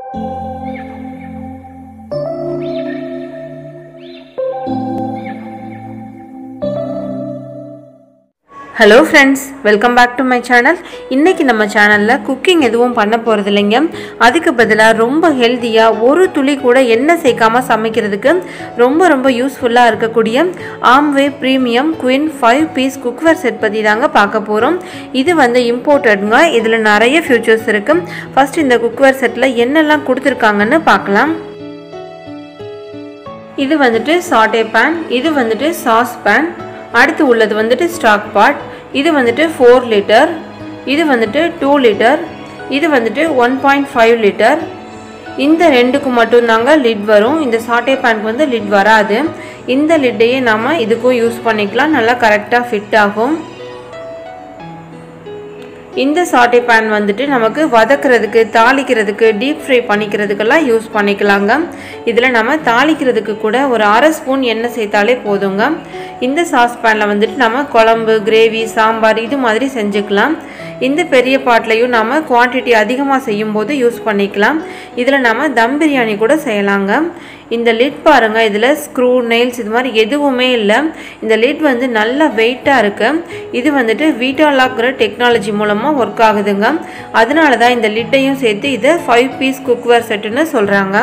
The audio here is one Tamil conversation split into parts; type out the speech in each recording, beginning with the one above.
hello friends welcome back to my channel இன்றைக்கி நம்ம சேனலில் குக்கிங் எதுவும் பண்ண போகிறது இல்லைங்க அதுக்கு பதிலாக ரொம்ப ஹெல்த்தியாக ஒரு துளி கூட எண்ணெய் சேர்க்காம சமைக்கிறதுக்கு ரொம்ப ரொம்ப யூஸ்ஃபுல்லாக இருக்கக்கூடிய Amway premium queen five piece cookware set பற்றி தாங்க பார்க்க போகிறோம் இது வந்து இம்போர்ட்டடுங்க இதில் நிறைய ஃபியூச்சர்ஸ் இருக்குது ஃபஸ்ட் இந்த குக்வேர் செட்டில் என்னெல்லாம் கொடுத்துருக்காங்கன்னு பார்க்கலாம் இது வந்துட்டு சாட்டே பேன் இது வந்துட்டு சாஸ் பேன் அடுத்து உள்ளது வந்துட்டு ஸ்டாக் பாட் இது வந்துட்டு ஃபோர் லிட்டர் இது வந்துட்டு டூ லிட்டர் இது வந்துட்டு ஒன் பாயிண்ட் ஃபைவ் லிட்டர் இந்த ரெண்டுக்கு மட்டும்தாங்க லிட் வரும் இந்த சாட்டே பேனுக்கு வந்து லிட் வராது இந்த லிட்டையே நம்ம இதுக்கும் யூஸ் பண்ணிக்கலாம் நல்லா கரெக்டாக ஃபிட் ஆகும் இந்த சாட்டை பேன் வந்துட்டு நமக்கு வதக்கிறதுக்கு தாளிக்கிறதுக்கு டீப் ஃப்ரை பண்ணிக்கிறதுக்கெல்லாம் யூஸ் பண்ணிக்கலாங்க இதில் நம்ம தாளிக்கிறதுக்கு கூட ஒரு அரை ஸ்பூன் எண்ணெய் சேர்த்தாலே போதுங்க இந்த சாஸ் பேனில் வந்துட்டு நம்ம குழம்பு கிரேவி சாம்பார் இது மாதிரி செஞ்சுக்கலாம் இந்த பெரிய பாட்லையும் நம்ம குவான்டிட்டி அதிகமாக செய்யும்போது யூஸ் பண்ணிக்கலாம் இதில் நம்ம தம் பிரியாணி கூட செய்யலாங்க இந்த லிட் பாருங்கள் இதில் ஸ்க்ரூ நெயில்ஸ் இது மாதிரி எதுவுமே இல்லை இந்த லிட் வந்து நல்ல வெயிட்டாக இருக்குது இது வந்துட்டு வீட்டாலாக்கிற டெக்னாலஜி மூலமாக ஒர்க் ஆகுதுங்க அதனால தான் இந்த லிட்டையும் சேர்த்து இதை ஃபைவ் பீஸ் குக்வேர் செட்டுன்னு சொல்கிறாங்க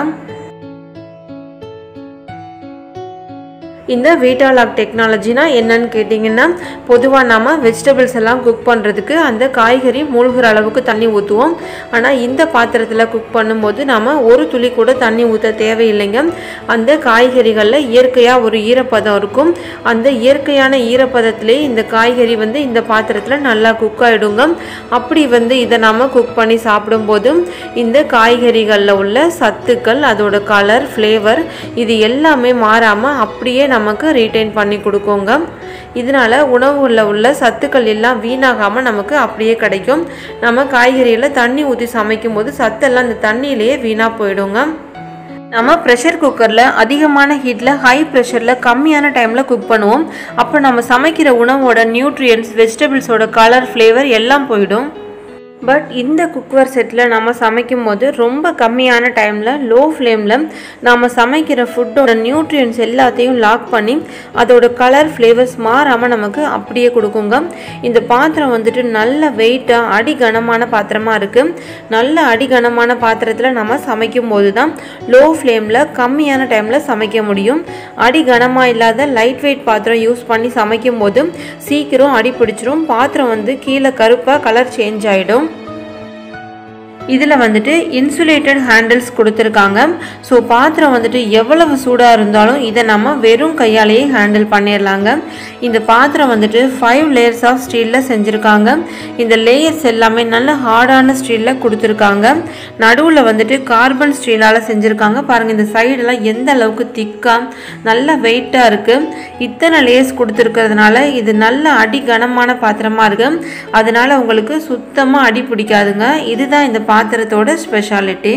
இந்த வீட்டாலாக் டெக்னாலஜினா என்னன்னு கேட்டிங்கன்னா பொதுவாக நம்ம வெஜிடபிள்ஸ் எல்லாம் குக் பண்ணுறதுக்கு அந்த காய்கறி மூழ்கிற அளவுக்கு தண்ணி ஊற்றுவோம் ஆனால் இந்த பாத்திரத்தில் குக் பண்ணும்போது நம்ம ஒரு துளி கூட தண்ணி ஊற்ற தேவையில்லைங்க அந்த காய்கறிகளில் இயற்கையாக ஒரு ஈரப்பதம் இருக்கும் அந்த இயற்கையான ஈரப்பதத்திலே இந்த காய்கறி வந்து இந்த பாத்திரத்தில் நல்லா குக் ஆகிடுங்க அப்படி வந்து இதை நம்ம குக் பண்ணி சாப்பிடும்போது இந்த காய்கறிகளில் உள்ள சத்துக்கள் அதோட கலர் ஃப்ளேவர் இது எல்லாமே மாறாமல் அப்படியே நமக்கு ரீட்டைன் பண்ணி கொடுக்குங்க இதனால் உணவுகளில் உள்ள சத்துக்கள் எல்லாம் வீணாகாமல் நமக்கு அப்படியே கிடைக்கும் நம்ம காய்கறியில் தண்ணி ஊற்றி சமைக்கும் போது சத்தெல்லாம் அந்த தண்ணியிலேயே வீணாக போயிடுங்க நம்ம ப்ரெஷர் குக்கரில் அதிகமான ஹீட்டில் ஹை ப்ரெஷரில் கம்மியான டைமில் குக் பண்ணுவோம் அப்போ நம்ம சமைக்கிற உணவோட நியூட்ரியன்ஸ் வெஜிடபிள்ஸோட கலர் ஃப்ளேவர் எல்லாம் போயிடும் பட் இந்த குக்வேர் செட்டில் நம்ம சமைக்கும் போது ரொம்ப கம்மியான டைமில் லோ ஃப்ளேமில் நாம் சமைக்கிற ஃபுட்டோட நியூட்ரியன்ஸ் எல்லாத்தையும் லாக் பண்ணி அதோட கலர் ஃப்ளேவர்ஸ் மாறாமல் நமக்கு அப்படியே கொடுக்குங்க இந்த பாத்திரம் வந்துட்டு நல்ல வெயிட்டாக அடிகனமான பாத்திரமாக இருக்குது நல்ல அடிகனமான பாத்திரத்தில் நம்ம சமைக்கும் போது தான் லோ ஃப்ளேமில் கம்மியான டைமில் சமைக்க முடியும் அடிகனமாக இல்லாத லைட் வெயிட் பாத்திரம் யூஸ் பண்ணி சமைக்கும் போது சீக்கிரம் அடி பிடிச்சிரும் பாத்திரம் வந்து கீழே கருப்பாக கலர் சேஞ்ச் ஆகிடும் இதில் வந்துட்டு இன்சுலேட்டட் ஹேண்டில்ஸ் கொடுத்துருக்காங்க ஸோ பாத்திரம் வந்துட்டு எவ்வளவு சூடாக இருந்தாலும் இதை நம்ம வெறும் கையாலேயே ஹேண்டில் பண்ணிடலாங்க இந்த பாத்திரம் வந்துட்டு ஃபைவ் லேயர்ஸ் ஆஃப் ஸ்டீலில் செஞ்சுருக்காங்க இந்த லேயர்ஸ் எல்லாமே நல்ல ஹார்டான ஸ்டீலில் கொடுத்துருக்காங்க நடுவில் வந்துட்டு கார்பன் ஸ்டீலால் செஞ்சுருக்காங்க பாருங்கள் இந்த சைடெல்லாம் எந்த அளவுக்கு திக்காக நல்ல வெயிட்டாக இருக்குது இத்தனை லேயர்ஸ் கொடுத்துருக்கிறதுனால இது நல்ல அடி கனமான பாத்திரமாக இருக்குது அதனால் உங்களுக்கு சுத்தமாக அடி பிடிக்காதுங்க இதுதான் இந்த பாத்திரத்தோட ஸ்பெஷாலிட்டி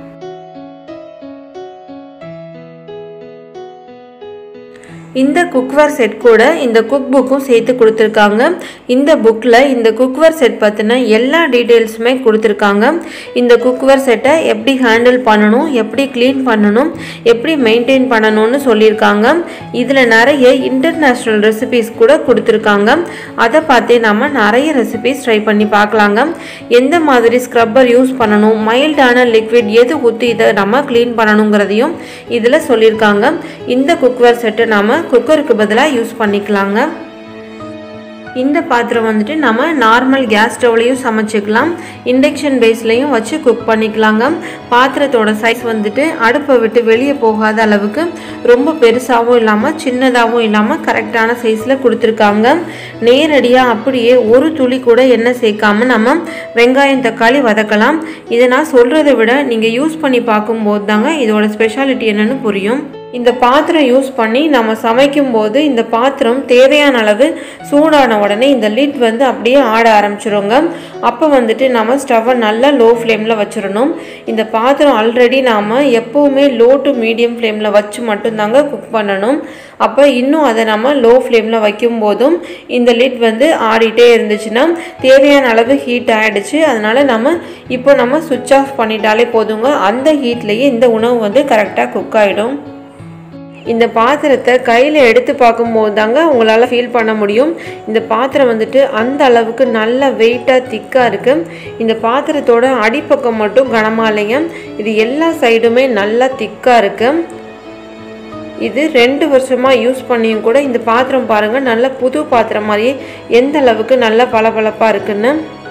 இந்த குக்வேர் செட் கூட இந்த குக் புக்கும் சேர்த்து கொடுத்துருக்காங்க இந்த புக்கில் இந்த குக்வேர் செட் பற்றின எல்லா டீட்டெயில்ஸுமே கொடுத்துருக்காங்க இந்த குக்வேர் செட்டை எப்படி ஹேண்டில் பண்ணணும் எப்படி க்ளீன் பண்ணணும் எப்படி மெயின்டைன் பண்ணணும்னு சொல்லியிருக்காங்க இதில் நிறைய இன்டர்நேஷ்னல் ரெசிபிஸ் கூட கொடுத்துருக்காங்க அதை பார்த்தே நம்ம நிறைய ரெசிபிஸ் ட்ரை பண்ணி பார்க்கலாங்க எந்த மாதிரி ஸ்க்ரப்பர் யூஸ் பண்ணணும் மைல்டான லிக்விட் எது ஊற்றி இதை நம்ம க்ளீன் பண்ணணுங்கிறதையும் இதில் சொல்லியிருக்காங்க இந்த குக்வேர் செட்டை நம்ம குக்கருக்கு பதிலாக யூஸ் பண்ணிக்கலாங்க இந்த பாத்திரம் வந்துட்டு நம்ம நார்மல் கேஸ் ஸ்டவ்லையும் சமைச்சிக்கலாம் இண்டக்ஷன் பேஸ்லையும் வச்சு குக் பண்ணிக்கலாங்க பாத்திரத்தோட சைஸ் வந்துட்டு அடுப்பை விட்டு வெளியே போகாத அளவுக்கு ரொம்ப பெருசாகவும் இல்லாமல் சின்னதாகவும் இல்லாமல் கரெக்டான சைஸில் கொடுத்துருக்காங்க நேரடியாக அப்படியே ஒரு துளி கூட எண்ணெய் சேர்க்காம நம்ம வெங்காயம் தக்காளி வதக்கலாம் இதை நான் சொல்கிறத விட நீங்கள் யூஸ் பண்ணி பார்க்கும்போது தாங்க இதோட ஸ்பெஷாலிட்டி என்னன்னு புரியும் இந்த பாத்திரம் யூஸ் பண்ணி நம்ம சமைக்கும் போது இந்த பாத்திரம் தேவையான அளவு சூடான உடனே இந்த லிட் வந்து அப்படியே ஆட ஆரம்பிச்சிருங்க அப்போ வந்துட்டு நம்ம ஸ்டவ்வை நல்லா லோ ஃப்ளேமில் வச்சிடணும் இந்த பாத்திரம் ஆல்ரெடி நாம் எப்போவுமே லோ டு மீடியம் ஃப்ளேமில் வச்சு மட்டும்தாங்க குக் பண்ணணும் அப்போ இன்னும் அதை நம்ம லோ ஃப்ளேமில் வைக்கும் போதும் இந்த லிட் வந்து ஆடிட்டே இருந்துச்சுன்னா தேவையான அளவு ஹீட் ஆகிடுச்சு அதனால் நம்ம இப்போ நம்ம சுவிட்ச் ஆஃப் பண்ணிட்டாலே போதுங்க அந்த ஹீட்லேயே இந்த உணவு வந்து கரெக்டாக குக் ஆகிடும் இந்த பாத்திரத்தை கையில் எடுத்து பார்க்கும்போது தாங்க உங்களால் ஃபீல் பண்ண முடியும் இந்த பாத்திரம் வந்துட்டு அந்த அளவுக்கு நல்ல வெயிட்டாக திக்காக இருக்குது இந்த பாத்திரத்தோட அடிப்பக்கம் மட்டும் கனமாக இல்லைங்க இது எல்லா சைடுமே நல்லா திக்காக இருக்குது இது ரெண்டு வருஷமாக யூஸ் பண்ணியும் கூட இந்த பாத்திரம் பாருங்கள் நல்ல புது பாத்திரம் மாதிரியே எந்த அளவுக்கு நல்ல பளபளப்பாக இருக்குன்னு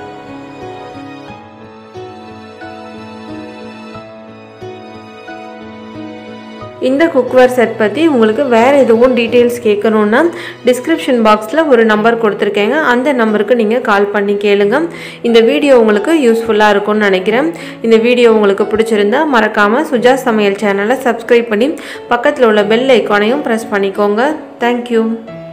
இந்த குக்வேர் செட் பற்றி உங்களுக்கு வேறு எதுவும் டீட்டெயில்ஸ் கேட்கணுன்னா டிஸ்கிரிப்ஷன் பாக்ஸில் ஒரு நம்பர் கொடுத்துருக்கேங்க அந்த நம்பருக்கு நீங்கள் கால் பண்ணி கேளுங்க இந்த வீடியோ உங்களுக்கு யூஸ்ஃபுல்லாக இருக்கும்னு நினைக்கிறேன் இந்த வீடியோ உங்களுக்கு பிடிச்சிருந்தா மறக்காமல் சுஜா சமையல் சேனலை சப்ஸ்கிரைப் பண்ணி பக்கத்தில் உள்ள பெல் ஐக்கானையும் ப்ரெஸ் பண்ணிக்கோங்க தேங்க்யூ